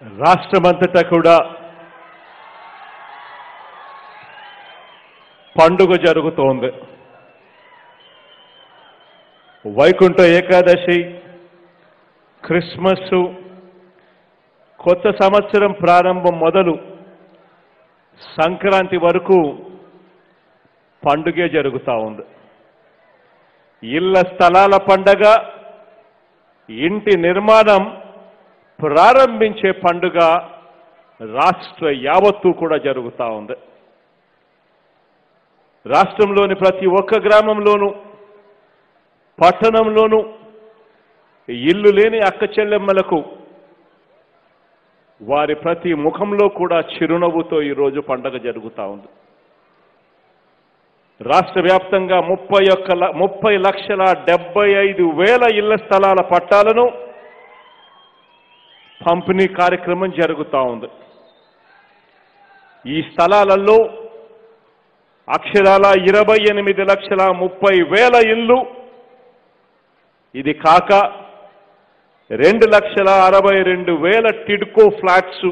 రాష్ట్రమంతటా కూడా పండుగ జరుగుతోంది వైకుంఠ ఏకాదశి క్రిస్మస్ కొత్త సంవత్సరం ప్రారంభం మొదలు సంక్రాంతి వరకు పండుగే జరుగుతూ ఉంది ఇళ్ల స్థలాల పండగ ఇంటి నిర్మాణం ప్రారంభించే పండుగ రాష్ట్ర యావత్తు కూడా జరుగుతూ ఉంది రాష్ట్రంలోని ప్రతి ఒక్క గ్రామంలోనూ పట్టణంలోనూ ఇల్లు లేని అక్క చెల్లెమ్మలకు వారి ప్రతి ముఖంలో కూడా చిరునవ్వుతో ఈరోజు పండగ జరుగుతూ ఉంది రాష్ట్ర వ్యాప్తంగా ముప్పై ఒక్క ల- ముప్పై లక్షల డెబ్బై ఐదు వేల ఇళ్ల స్థలాల పట్టాలను పంపిణీ కార్యక్రమం జరుగుతూ ఉంది ఈ స్థలాలలో అక్షరాల ఇరవై ఎనిమిది లక్షల ముప్పై వేల ఇల్లు ఇది కాక రెండు లక్షల అరవై రెండు వేల టిడ్కో ఫ్లాట్స్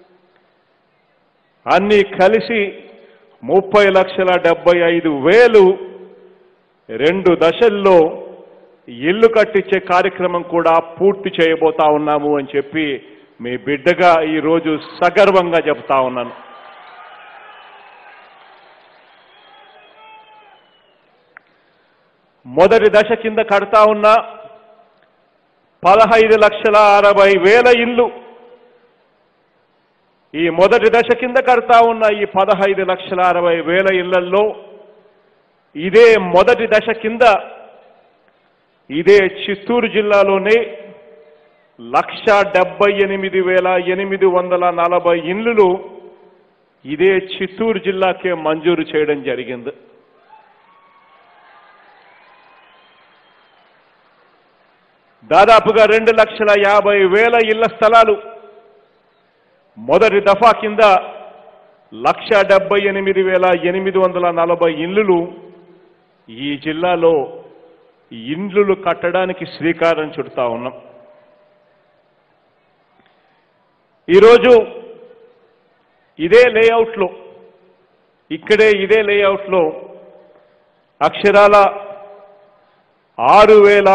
అన్నీ కలిసి ముప్పై లక్షల డెబ్బై ఐదు వేలు రెండు దశల్లో ఇల్లు కట్టించే కార్యక్రమం కూడా పూర్తి చేయబోతా ఉన్నాము అని చెప్పి మీ బిడ్డగా ఈరోజు సగర్వంగా చెప్తా ఉన్నాను మొదటి దశ కింద కడతా ఉన్న పదహైదు లక్షల అరవై వేల ఇల్లు ఈ మొదటి దశ కింద కడతా ఉన్న ఈ పదహైదు లక్షల అరవై వేల ఇళ్లలో ఇదే మొదటి దశ కింద ఇదే చిత్తూరు జిల్లాలోనే లక్ష డెబ్బై ఎనిమిది వేల ఎనిమిది వందల నలభై ఇండ్లు ఇదే చిత్తూరు జిల్లాకే మంజూరు చేయడం జరిగింది దాదాపుగా రెండు లక్షల యాభై వేల ఇళ్ల స్థలాలు మొదటి దఫా కింద లక్ష డెబ్బై ఎనిమిది వేల ఎనిమిది వందల నలభై ఇండ్లు ఈ జిల్లాలో ఇండ్లు కట్టడానికి శ్రీకారం చుడతా ఉన్నాం ఈరోజు ఇదే లేఅవుట్లో ఇక్కడే ఇదే లేఅవుట్లో అక్షరాల ఆరు వేల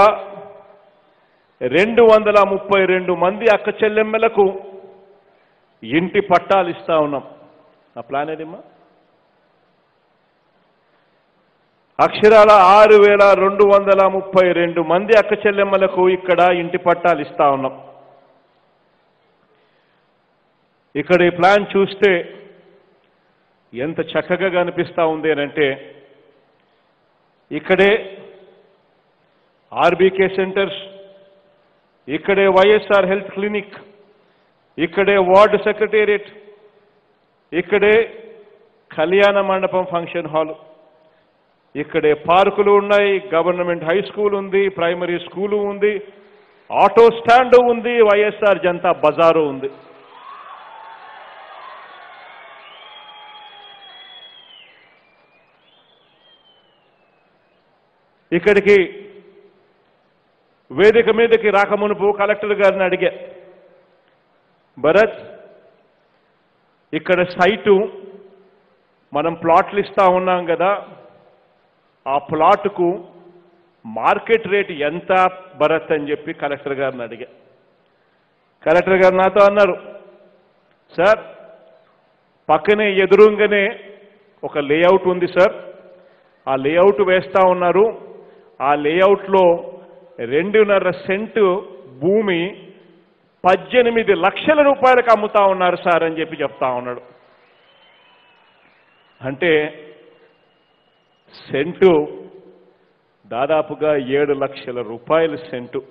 రెండు వందల ముప్పై రెండు మంది అక్క చెల్లెమ్మలకు ఇంటి పట్టాలు ఇస్తా ఉన్నాం ఆ ప్లాన్ ఏదమ్మా అక్షరాల ఆరు వేల రెండు వందల ముప్పై రెండు మంది అక్క చెల్లెమ్మలకు ఇక్కడ ఇంటి పట్టాలు ఇస్తా ఉన్నాం ఇక్కడ ఈ ప్లాన్ చూస్తే ఎంత చక్కగా కనిపిస్తా ఉంది అని అంటే ఇక్కడే ఆర్బీకే సెంటర్స్ ఇక్కడే వైఎస్ఆర్ హెల్త్ క్లినిక్ ఇక్కడే వార్డు సెక్రటేరియట్ ఇక్కడే కళ్యాణ మండపం ఫంక్షన్ హాల్ ఇక్కడే పార్కులు ఉన్నాయి గవర్నమెంట్ హై స్కూల్ ఉంది ప్రైమరీ స్కూలు ఉంది ఆటో స్టాండ్ ఉంది వైఎస్ఆర్ జనతా బజారు ఉంది ఇక్కడికి వేదిక మీదకి రాకమునుపు కలెక్టర్ గారిని అడిగా భరత్ ఇక్కడ సైటు మనం ప్లాట్లు ఇస్తా ఉన్నాం కదా ఆ ప్లాట్కు మార్కెట్ రేట్ ఎంత భరత్ అని చెప్పి కలెక్టర్ గారిని అడిగా కలెక్టర్ గారు నాతో అన్నారు సార్ పక్కనే ఎదురుగానే ఒక లేఅవుట్ ఉంది సార్ ఆ లేఅవుట్ వేస్తా ఉన్నారు ఆ లేఅవుట్లో రెండున్నర సెంటు భూమి పద్దెనిమిది లక్షల రూపాయలకు అమ్ముతా ఉన్నారు సార్ అని చెప్పి చెప్తా ఉన్నాడు అంటే సెంటు దాదాపుగా ఏడు లక్షల రూపాయల సెంటు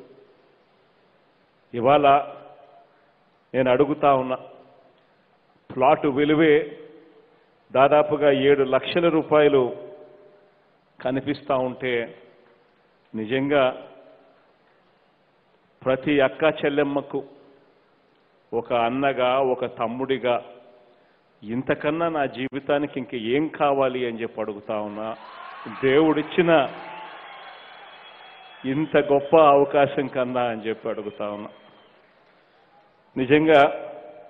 ఇవాళ నేను అడుగుతా ఉన్నా ప్లాటు విలువే దాదాపుగా ఏడు లక్షల రూపాయలు కనిపిస్తూ ఉంటే నిజంగా ప్రతి అక్క చెల్లెమ్మకు ఒక అన్నగా ఒక తమ్ముడిగా ఇంతకన్నా నా జీవితానికి ఇంక ఏం కావాలి అని చెప్పి అడుగుతా ఉన్నా దేవుడిచ్చిన ఇంత గొప్ప అవకాశం కన్నా అని చెప్పి అడుగుతా ఉన్నా నిజంగా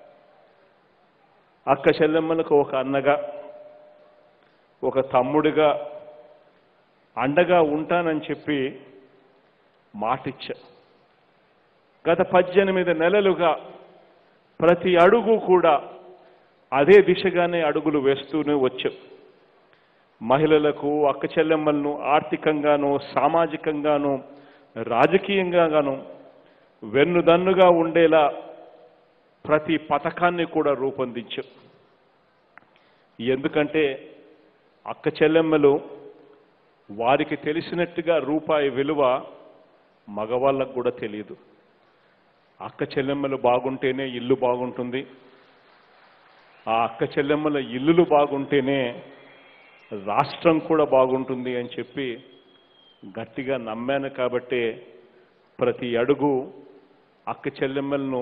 అక్క చెల్లెమ్మలకు ఒక అన్నగా ఒక తమ్ముడిగా అండగా ఉంటానని చెప్పి మాటిచ్చా గత పద్దెనిమిది నెలలుగా ప్రతి అడుగు కూడా అదే దిశగానే అడుగులు వేస్తూనే వచ్చాం మహిళలకు అక్క చెల్లెమ్మలను ఆర్థికంగాను సామాజికంగాను రాజకీయంగాను వెన్నుదన్నుగా ఉండేలా ప్రతి పథకాన్ని కూడా రూపొందించాం ఎందుకంటే అక్క చెల్లెమ్మలు వారికి తెలిసినట్టుగా రూపాయి విలువ మగవాళ్ళకు కూడా తెలియదు అక్క చెల్లెమ్మలు బాగుంటేనే ఇల్లు బాగుంటుంది ఆ అక్క చెల్లెమ్మల ఇల్లులు బాగుంటేనే రాష్ట్రం కూడా బాగుంటుంది అని చెప్పి గట్టిగా నమ్మాను కాబట్టే ప్రతి అడుగు అక్క చెల్లెమ్మలను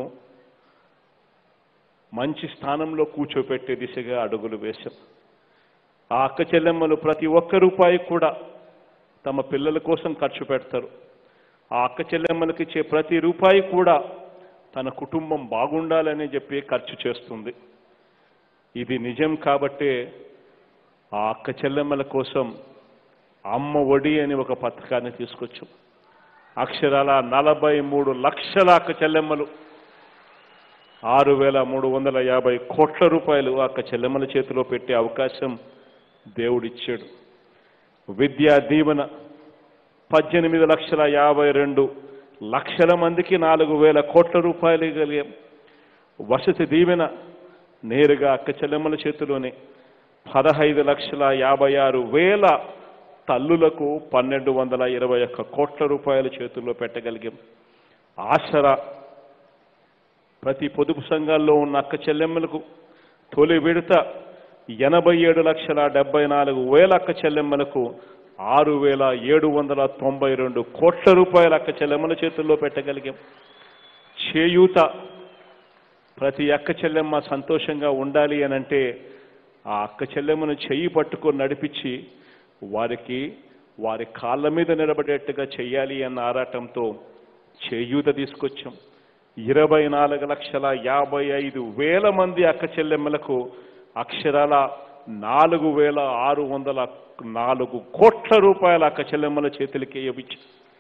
మంచి స్థానంలో కూర్చోపెట్టే దిశగా అడుగులు వేశాం ఆ అక్క చెల్లెమ్మలు ప్రతి ఒక్క రూపాయి కూడా తమ పిల్లల కోసం ఖర్చు పెడతారు ఆ అక్క చెల్లెమ్మలకి ఇచ్చే ప్రతి రూపాయి కూడా తన కుటుంబం బాగుండాలని చెప్పి ఖర్చు చేస్తుంది ఇది నిజం కాబట్టే ఆ అక్క చెల్లెమ్మల కోసం అమ్మ ఒడి అని ఒక పథకాన్ని తీసుకొచ్చాం అక్షరాల నలభై మూడు లక్షల అక్క చెల్లెమ్మలు ఆరు వేల మూడు వందల యాభై కోట్ల రూపాయలు అక్క చెల్లెమ్మల చేతిలో పెట్టే అవకాశం దేవుడిచ్చాడు విద్యా దీవెన పద్దెనిమిది లక్షల యాభై రెండు లక్షల మందికి నాలుగు వేల కోట్ల రూపాయలు కలిగే వసతి దీవెన నేరుగా అక్క చెల్లెమ్మల చేతిలోనే పదహైదు లక్షల యాభై ఆరు వేల తల్లులకు పన్నెండు వందల ఇరవై ఒక్క కోట్ల రూపాయల చేతుల్లో పెట్టగలిగాం ఆసరా ప్రతి పొదుపు సంఘాల్లో ఉన్న అక్క చెల్లెమ్మలకు తొలి విడత ఎనభై ఏడు లక్షల డెబ్బై నాలుగు వేల అక్క చెల్లెమ్మలకు ఆరు వేల ఏడు వందల తొంభై రెండు కోట్ల రూపాయల అక్క చెల్లెమ్మల చేతుల్లో పెట్టగలిగాం చేయూత ప్రతి అక్క చెల్లెమ్మ సంతోషంగా ఉండాలి అని అంటే ఆ అక్క చెల్లెమ్మను చెయ్యి పట్టుకొని నడిపించి వారికి వారి కాళ్ళ మీద నిలబడేట్టుగా చెయ్యాలి అన్న ఆరాటంతో చేయూత తీసుకొచ్చాం ఇరవై నాలుగు లక్షల యాభై ఐదు వేల మంది అక్క చెల్లెమ్మలకు అక్షరాల నాలుగు వేల ఆరు వందల నాలుగు కోట్ల రూపాయల అక్క చెల్లెమ్మల చేతులకి ఇవ్వచ్చు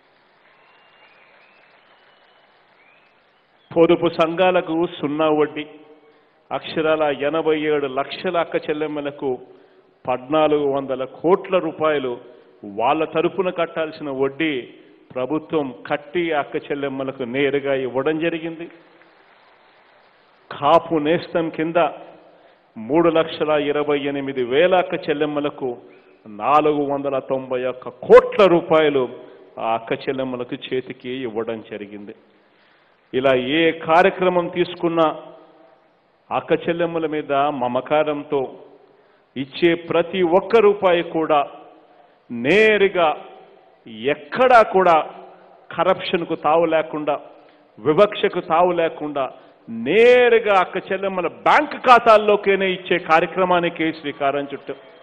పొదుపు సంఘాలకు సున్నా వడ్డీ అక్షరాల ఎనభై ఏడు లక్షల అక్క చెల్లెమ్మలకు పద్నాలుగు వందల కోట్ల రూపాయలు వాళ్ళ తరపున కట్టాల్సిన వడ్డీ ప్రభుత్వం కట్టి అక్క చెల్లెమ్మలకు నేరుగా ఇవ్వడం జరిగింది కాపు నేస్తం కింద మూడు లక్షల ఇరవై ఎనిమిది వేల అక్క చెల్లెమ్మలకు నాలుగు వందల తొంభై ఒక్క కోట్ల రూపాయలు ఆ అక్క చెల్లెమ్మలకు చేతికి ఇవ్వడం జరిగింది ఇలా ఏ కార్యక్రమం తీసుకున్నా అక్క చెల్లెమ్మల మీద మమకారంతో ఇచ్చే ప్రతి ఒక్క రూపాయి కూడా నేరుగా ఎక్కడా కూడా కరప్షన్కు తావు లేకుండా వివక్షకు తావు లేకుండా నేరుగా అక్క చెల్లెమ్మల బ్యాంక్ ఖాతాల్లోకేనే ఇచ్చే కార్యక్రమానికి శ్రీకారం చుట్టాం